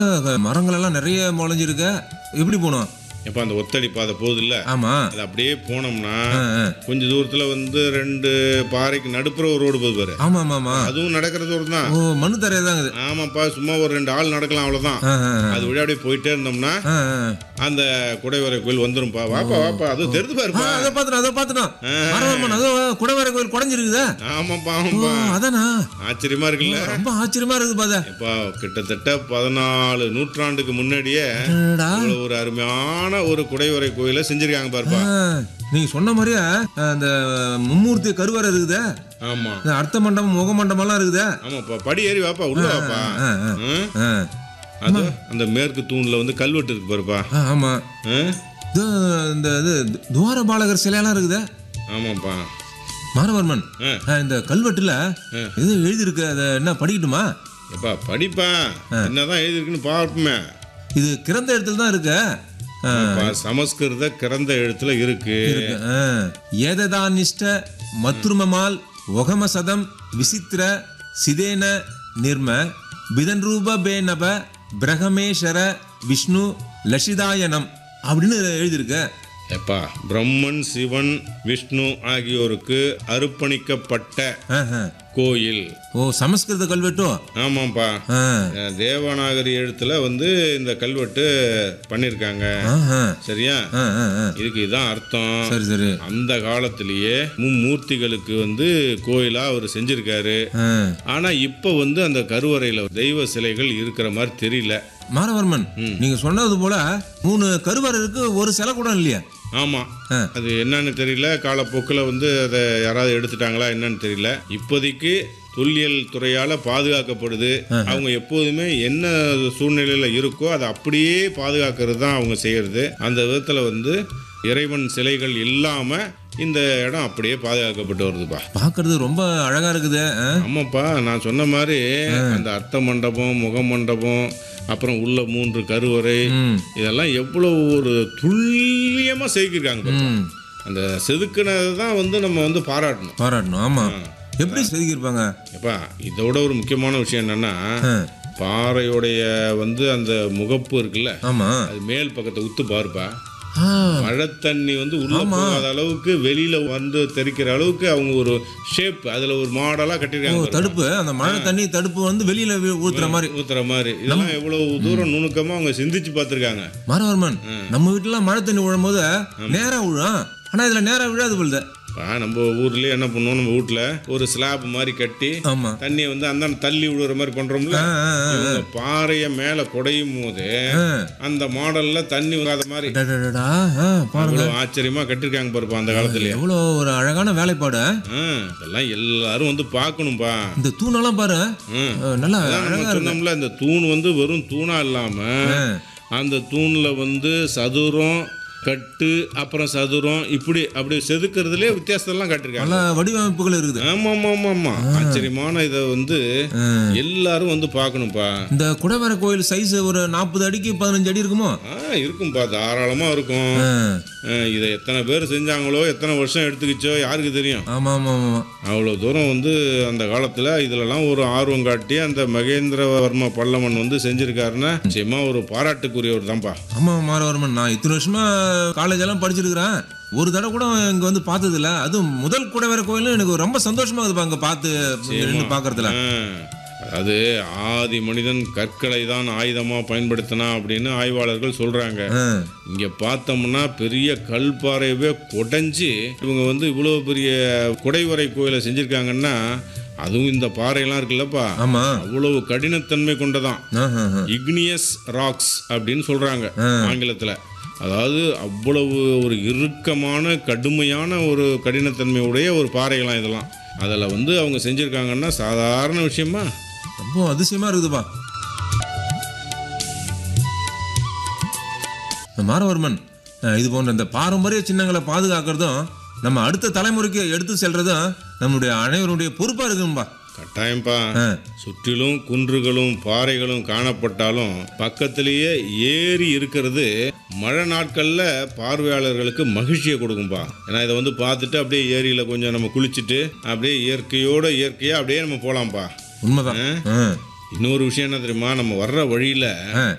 மரங்கள் எல்லாம் நிறைய முளைஞ்சிருக்க எப்படி போனோம் எப்போ அந்த ஒத்தடி பாதை போகுது இல்ல ஆமா அது அப்படியே போனோம்னா ஆ, ஆ. கொஞ்ச தூரத்துல வந்து ரெண்டு பாறைக்கு நடுப்புற ஒரு ரோடு போகுது பாரு ஆமா ஆமா ஆமா அதுவும் நடக்கிற தூரம் தான் ஓ மண்ணு தரையதாங்க இது ஆமாப்பா சும்மா ஒரு ரெண்டு ஆள் நடக்கலாம் அவ்வளவுதான் ஆ, ஆ, ஆ. அது வழியா அப்படியே போயிட்டே இருந்தோம்னா ஆ, ஆ. அந்த குடைவரை கோயில் வந்துரும்பா வாப்பா வாப்பா அதுவும் தெரிந்து ஆ, பாருப்பா அதை பார்த்துட்டோம் அதை பார்த்துட்டோம் மரவர்மன் அதோ குடவேற கோயில் குடஞ்சிருக்குதா ஆமாப்பா ஓ ஆமாப்பா அதானா ஆச்சரியமா இருக்குல்ல ரொம்ப ஆச்சரியமா இருக்குது பாத எப்பா கிட்டத்தட்ட பதினாலு நூற்றாண்டுக்கு முன்னாடியே அடடா. இவ்வளவு ஒரு அருமையான ஒரு குடைவரை கோயிலை செஞ்சிருக்காங்க பாருப்பா ஆ, நீங்க சொன்ன மாதிரியே அந்த மும்மூர்த்தி கருவறை இருக்குதே ஆமா இந்த அர்த்த மண்டபம் முக மண்டபம்லாம் இருக்குதே ஆமாப்பா படி ஏறி வாப்பா உள்ள வாப்பா ஆ, ஆ. ம்? ஆ, அது அந்த மேற்கு தூண்ல வந்து கல்வெட்டு இருக்கு பாருப்பா ஆ, ஆமா ஆ? இது இந்த இது துவார பாலகர் சிலையெல்லாம் இருக்குதே ஆமாப்பா மாரவர்மன் ஆ. ஆ, இந்த கல்வெட்டுல இது எழுதியிருக்கு அதை என்ன படிக்கட்டுமா எப்பா படிப்பா என்னதான் எழுதிருக்குன்னு பார்ப்போமே இது கிறந்த இடத்துல தான் இருக்கு ஆ, அப்பா, சமஸ்கிருத கிறந்த எழுத்துல இருக்கு இருக்கு. ஆ. ஏததானிஷ்ட மத்ருமமால் ஒகம சதம் விசித்திர சிதேன நிர்ம பிதன்ரூப பேனப பிரகமேஸ்வர விஷ்ணு லஷிதாயனம் அப்படின்னு எழுதியிருக்கு எப்பா பிரம்மன் சிவன் விஷ்ணு ஆகியோருக்கு அர்ப்பணிக்கப்பட்ட ஆஹா. கோயில் ஓ சமஸ்கிருத கல்வெட்டோ ஆமாப்பா ஆ. அஹ், தேவநாகரி எழுத்துல வந்து இந்த கல்வெட்டு பண்ணிருக்காங்க ஆஹா. சரியா ஆ, ஆ, ஆ. இதுக்கு இதான் அர்த்தம் சரி சரி அந்த காலத்திலேயே மும்மூர்த்திகளுக்கு வந்து கோயிலா அவர் செஞ்சிருக்காரு ஆ. ஆனா இப்ப வந்து அந்த கருவறையில தெய்வ சிலைகள் இருக்கிற மாதிரி தெரியல மாரவர்மன் நீங்க சொன்னது போல மூணு கருவறை இருக்கு ஒரு சிலை கூட இல்லையா ஆமா ஆ. அது என்னன்னு தெரியல காலப்போக்கில் வந்து அதை யாராவது எடுத்துட்டாங்களா என்னன்னு தெரியல இப்போதைக்கு தொல்லியல் துறையால பாதுகாக்கப்படுது அவங்க எப்போதுமே என்ன சூழ்நிலையில இருக்கோ அதை அப்படியே பாதுகாக்கிறது தான் அவங்க செய்யறது அந்த விதத்துல வந்து இறைவன் சிலைகள் இல்லாம இந்த இடம் அப்படியே பாதுகாக்கப்பட்டு வருதுப்பா பார்க்கிறது ரொம்ப அழகா இருக்குது ஆ? ஆமாப்பா நான் சொன்ன மாதிரி அந்த அர்த்த மண்டபம் முக மண்டபம் அப்புறம் உள்ள மூன்று கருவறை ம். இதெல்லாம் எவ்வளவு ஒரு துல்லியமா செய்திருக்காங்க பாருப்பா. ம். அந்த செதுக்குனதை தான் வந்து நம்ம வந்து பாராட்டணும் பாராட்டணும் ஆமா எப்படி செதுக்கியிருப்பாங்க எப்பா இதோட ஒரு முக்கியமான விஷயம் என்னன்னா ஆ. பாறையுடைய வந்து அந்த முகப்பு இருக்குல்ல ஆமா அது மேல் பக்கத்தை உத்து பாருப்பா ஆ. மழை தண்ணி வந்து உள்ள போகாத அளவுக்கு வெளியில வந்து தெரிக்கிற அளவுக்கு அவங்க ஒரு ஷேப் அதுல ஒரு மாடலா ஓ கட்டிருக்காங்க பாரு. தடுப்பு அந்த மழை தண்ணி தடுப்பு வந்து வெளியில வி- ஊத்துற மாதிரி ஊத்துற மாதிரி இதெல்லாம் எவ்வளவு தூரம் நுணுக்கமா அவங்க சிந்திச்சு பார்த்திருக்காங்க மாரவர்மன் நம்ம வீட்டுல மழை தண்ணி விழும்போது நேரா விழும் ஆனா இதுல நேரா விழாது போலுது இப்போ நம்ம ஊர்லயே என்ன பண்ணுவோம் நம்ம வீட்ல ஒரு ஸ்லாப் மாதிரி கட்டி ஆமா தண்ணியை வந்து அந்த தள்ளி விடுற மாதிரி பண்றோம்ல ஆ, ஆ, ஆ. இவங்க பாறைய மேல குடையும் போது ஆ. அந்த மாடல்ல தண்ணி வராத மாதிரி டடடடா, ஆ, பாருங்க அவ்வளவு ஆச்சரியமா கட்டிருக்காங்க பாருப்பா அந்த காலத்துலயே எவ்வளவு ஒரு அழகான வேலைப்பாடு ஆ, இதெல்லாம் எல்லாரும் வந்து பார்க்கணும்பா இந்த தூணெல்லாம் பாரு ம். ஆ, நல்லா அதான் நம்ம அழகா இருக்கு சொன்னோம்ல இந்த தூண் வந்து வெறும் தூணா இல்லாம ஆ. அந்த தூண்ல வந்து சதுரம் கட்டு அப்புறம் சதுரம் இப்படி அப்படி செதுக்கிறதுலே வித்தியாசத்தெல்லாம் காட்டிருக்காங்க பல வடிவமைப்புகள் இருக்குது ஆமா ஆமா ஆமா ஆமா ஆச்சரியமான இதை வந்து ஆ. எல்லாரும் வந்து பார்க்கணும்ப்பா இந்த குடவரை கோயில் சைஸ் ஒரு நாற்பது அடிக்கு பதினஞ்சு அடி இருக்குமோ ஆ இருக்கும்பா தாராளமா இருக்கும் ஆ. ஆ, இதை எத்தனை பேர் செஞ்சாங்களோ எத்தனை வருஷம் எடுத்துக்கிச்சோ யாருக்கு தெரியும் ஆமா ஆமா ஆமா அவ்வளோ தூரம் வந்து அந்த காலத்தில் இதிலலாம் ஒரு ஆர்வம் காட்டி அந்த மகேந்திரவர்ம பல்லவன் வந்து செஞ்சிருக்காருன்னா நிச்சயமா ஒரு பாராட்டுக்குரியவர் தான்ப்பா ஆமா மாரவர்மன் நான் இத்தனை வருஷமா காலேஜ் எல்லாம் படிச்சிருக்கிறேன் ஒரு தடவை கூட இங்க வந்து பார்த்தது இல்ல அதுவும் முதல் குடவரை கோயில் எனக்கு ரொம்ப சந்தோஷமா இருக்குப்பா அங்க பார்த்து நின்று பார்க்கறதுல ஆ, அதாவது ஆதி மனிதன் கற்களை தான் ஆயுதமா பயன்படுத்தினா அப்படின்னு ஆய்வாளர்கள் சொல்றாங்க ஆ. இங்க பார்த்தோம்னா பெரிய கல்பாறையவே குடைஞ்சு இவங்க வந்து இவ்வளவு பெரிய குடைவரை கோயிலை செஞ்சிருக்காங்கன்னா அதுவும் இந்த பாறையெல்லாம் இருக்குல்லப்பா ஆமா அவ்வளவு கடினத்தன்மை கொண்டதான் ஆஹா, ஆஹா. இக்னியஸ் ராக்ஸ் அப்படின்னு சொல்றாங்க ஆ. ஆங்கிலத்துல அதாவது அவ்வளவு ஒரு இறுக்கமான கடுமையான ஒரு கடினத்தன்மை உடைய ஒரு பாறைகளாம் இதெல்லாம் அதில் வந்து அவங்க செஞ்சுருக்காங்கன்னா சாதாரண விஷயமா ரொம்ப அதிசயமா இருக்குதுப்பா மாரவர்மன் அஹ், இது போன்ற இந்த பாரம்பரிய சின்னங்களை பாதுகாக்கிறதும் நம்ம அடுத்த தலைமுறைக்கு எடுத்து செல்றதும் நம்மளுடைய அனைவருடைய பொறுப்பா இருக்கும்பா கட்டாயம்ப்பா ஆ. சுற்றிலும் குன்றுகளும் பாறைகளும் காணப்பட்டாலும் பக்கத்திலேயே ஏரி இருக்கிறது மழை நாட்கள்ல பார்வையாளர்களுக்கு மகிழ்ச்சியை கொடுக்கும்பா ஏன்னா இதை வந்து பார்த்துட்டு அப்படியே ஏரியில கொஞ்சம் நம்ம குளிச்சுட்டு அப்படியே இயற்கையோட இயற்கையா அப்படியே நம்ம போலாம்ப்பா உண்மைதான் ஆ. இன்னொரு விஷயம் என்ன தெரியுமா நம்ம வர்ற வழியில ஆ.